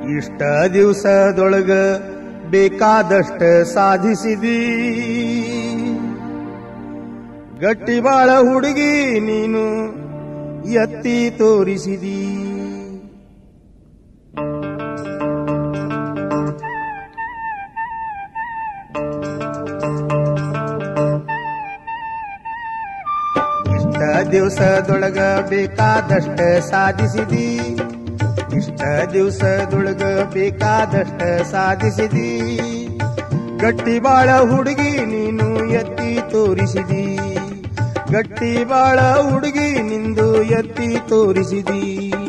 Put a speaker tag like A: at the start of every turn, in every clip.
A: ಇಷ್ಟ ದಿವಸದೊಳಗ ಬೇಕಾದಷ್ಟ ಸಾಧಿಸಿದಿ ಗಟ್ಟಿ ಬಾಳ ಹುಡುಗಿ ನೀನು ಎತ್ತಿ ತೋರಿಸಿದಿ ಇಷ್ಟ ದಿವಸದೊಳಗ ಬೇಕಾದಷ್ಟ ಸಾಧಿಸಿದಿ ಇಷ್ಟ ದಿವಸದೊಳಗ ಬೇಕಾದಷ್ಟ ಸಾಧಿಸಿದಿ ಗಟ್ಟಿ ಬಾಳ ಹುಡುಗಿ ನೀನು ಎತ್ತಿ ತೋರಿಸಿದಿ ಗಟ್ಟಿ ಬಾಳ ಹುಡುಗಿ ನಿಂದು ಎತ್ತಿ ತೋರಿಸಿದಿ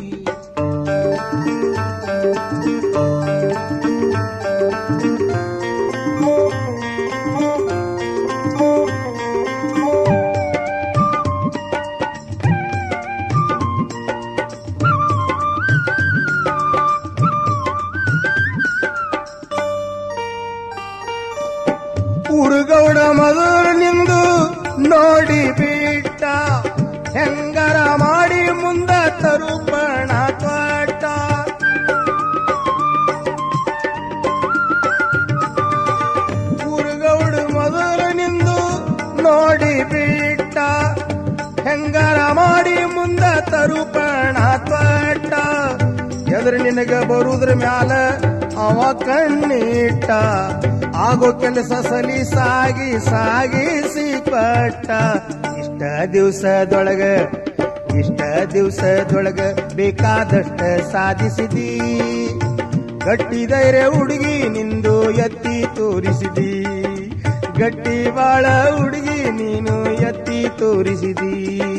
A: ಉರುಗೌಡ ಮೊದಲು ನಿಂದು ನೋಡಿ ಬಿಟ್ಟ ಹೆಂಗರ ಮಾಡಿ ಮುಂದ ತರುಪಣ ಕೊಟ್ಟ ಉರುಗೌಡ ಮೊದಲು ನಿಂದು ನೋಡಿ ಬಿಟ್ಟ ಹೆಂಗರ ಮಾಡಿ ಮುಂದ ತರುಪಣ ಕೊಟ್ಟ ಎದುರು ನಿನಗ ಬರುದ್ರ ಮ್ಯಾಲ ಅವ ಕಣ್ಣಿಟ್ಟ ಆಗೋ ಕೆಲಸ ಸಲಿ ಸಾಗಿ ಸಾಗಿಸಿ ಪಟ್ಟ ಇಷ್ಟ ದಿವಸದೊಳಗ ಇಷ್ಟ ದಿವಸದೊಳಗ ಬೇಕಾದಷ್ಟ ಸಾಧಿಸಿದಿ ಗಟ್ಟಿ ಧೈರ್ಯ ಹುಡುಗಿ ನಿಂದು ಎತ್ತಿ ತೋರಿಸಿದಿ ಗಟ್ಟಿ ಬಾಳ ಹುಡುಗಿ ನೀನು ಎತ್ತಿ ತೋರಿಸಿದಿ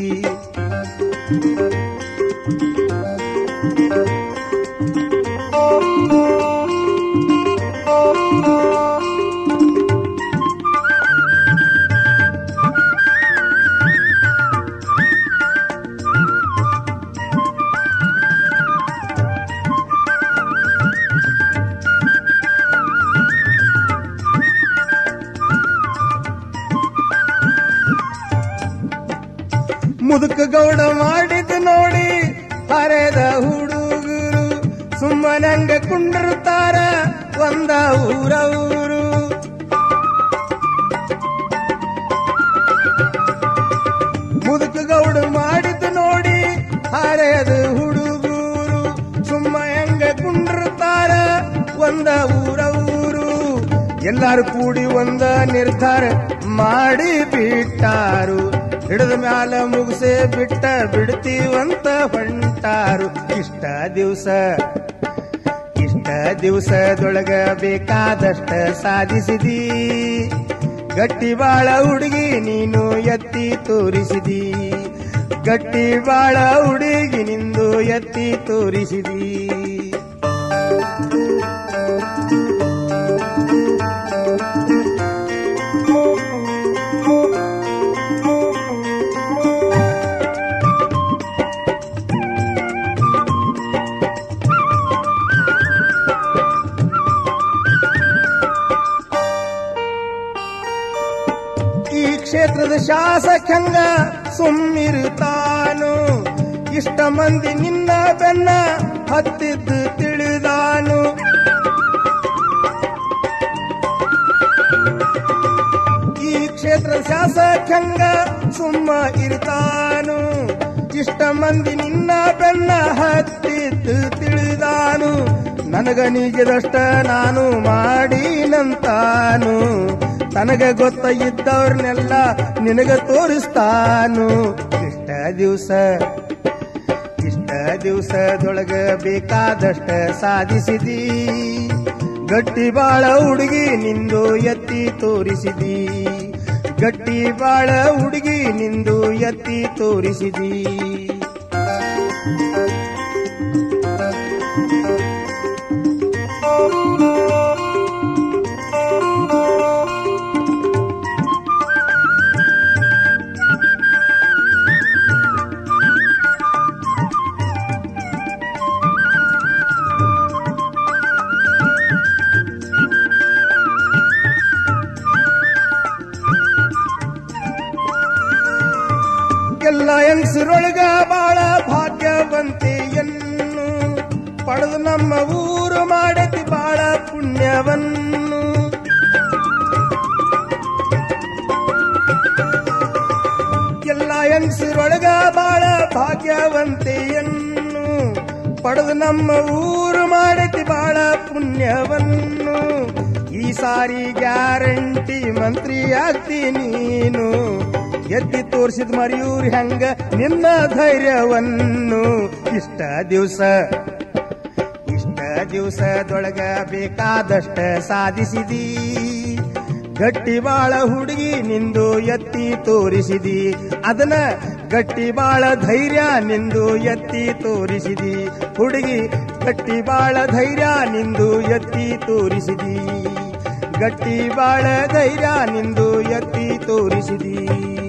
A: ಮುದುಕ ಗೌಡ ಮಾಡಿದ ನೋಡಿ ಹರೆದ ಹುಡುಗರು ಸುಮ್ಮನಂಗ ಕುಂಡಿರ್ತಾರ ಒಂದ ಊರವರು ಮುದುಕ ಗೌಡ ಮಾಡಿದ ನೋಡಿ ಹರೆದ ಹುಡುಗರು ಸುಮ್ಮ ಹೆಂಗ ಕುಂಡಿರ್ತಾರ ಒಂದ ಊರವರು ಎಲ್ಲಾರು ಕೂಡಿ ಒಂದ ನಿರ್ಧಾರ ಮಾಡಿ ಬಿಟ್ಟಾರು ಹಿಡಿದ ಮ್ಯಾಲ ಮುಗಿಸೇ ಬಿಟ್ಟ ಬಿಡ್ತೀವಂತ ಹೊಂಟಾರು ಇಷ್ಟ ದಿವಸ ಇಷ್ಟ ದಿವಸದೊಳಗ ಬೇಕಾದಷ್ಟ ಸಾಧಿಸಿದಿ ಗಟ್ಟಿ ಬಾಳ ಹುಡುಗಿ ನೀನು ಎತ್ತಿ ತೋರಿಸಿದಿ ಗಟ್ಟಿ ಬಾಳ ಹುಡುಗಿ ನಿಂದು ಎತ್ತಿ ತೋರಿಸಿದಿ ಈ ಕ್ಷೇತ್ರದ ಶಾಸಕಂಗ ಸುಮ್ಮಿರುತ್ತಾನು ಇಷ್ಟ ಮಂದಿ ನಿನ್ನ ಬೆನ್ನ ಹತ್ತಿದ್ದು ತಿಳಿದಾನು ಈ ಕ್ಷೇತ್ರದ ಶಾಸಕಂಗ ಸುಮ್ಮ ಇರ್ತಾನು ಇಷ್ಟ ಮಂದಿ ನಿನ್ನ ಬೆನ್ನ ಹತ್ತಿದ್ದು ತಿಳಿದಾನು ನನಗ ನೀಗಿದಷ್ಟ ನಾನು ಮಾಡಿನಂತಾನು ತನಗ ಗೊತ್ತ ಇದ್ದವ್ರನ್ನೆಲ್ಲ ನಿನಗ ತೋರಿಸ್ತಾನು ಇಷ್ಟ ದಿವಸ ಇಷ್ಟ ದಿವಸದೊಳಗ ಬೇಕಾದಷ್ಟ ಸಾಧಿಸಿದಿ ಗಟ್ಟಿ ಬಾಳ ಹುಡುಗಿ ನಿಂದು ಎತ್ತಿ ತೋರಿಸಿದಿ ಗಟ್ಟಿ ಬಾಳ ಹುಡುಗಿ ನಿಂದು ಎತ್ತಿ ತೋರಿಸಿದಿ ಎಲ್ಲ ಹೆಂಗಸರೊಳಗ ಬಾಳ ಭಾಗ್ಯವಂತೆಯನ್ನು ಪಡೆದು ನಮ್ಮ ಊರು ಊರು ಮಾಡತಿ ಬಾಳ ಪುಣ್ಯವನ್ನು ಎಲ್ಲ ಹೆಂಗಸರೊಳಗ ಬಾಳ ಭಾಗ್ಯವಂತೆಯನ್ನು ಪಡೆದು ನಮ್ಮ ಊರು ಮಾಡತಿ ಬಾಳ ಪುಣ್ಯವನ್ನು ಈ ಸಾರಿ ಗ್ಯಾರಂಟಿ ಮಂತ್ರಿ ಆಗ್ತಿ ನೀನು ಎದ್ದಿ ತೋರಿಸಿದ ಮರಿಯೂರ್ ಹೆಂಗ ನಿನ್ನ ಧೈರ್ಯವನ್ನು ಇಷ್ಟ ದಿವಸ ಇಷ್ಟ ದಿವಸದೊಳಗ ಬೇಕಾದಷ್ಟ ಸಾಧಿಸಿದಿ ಗಟ್ಟಿ ಬಾಳ ಹುಡುಗಿ ನಿಂದು ಎತ್ತಿ ತೋರಿಸಿದಿ ಅದನ್ನ ಗಟ್ಟಿ ಬಾಳ ಧೈರ್ಯ ನಿಂದು ಎತ್ತಿ ತೋರಿಸಿದಿ ಹುಡುಗಿ ಗಟ್ಟಿ ಬಾಳ ಧೈರ್ಯ ನಿಂದು ಎತ್ತಿ ತೋರಿಸಿದಿ ಗಟ್ಟಿ ಬಾಳ ಧೈರ್ಯ ನಿಂದು ಎತ್ತಿ ತೋರಿಸಿದಿ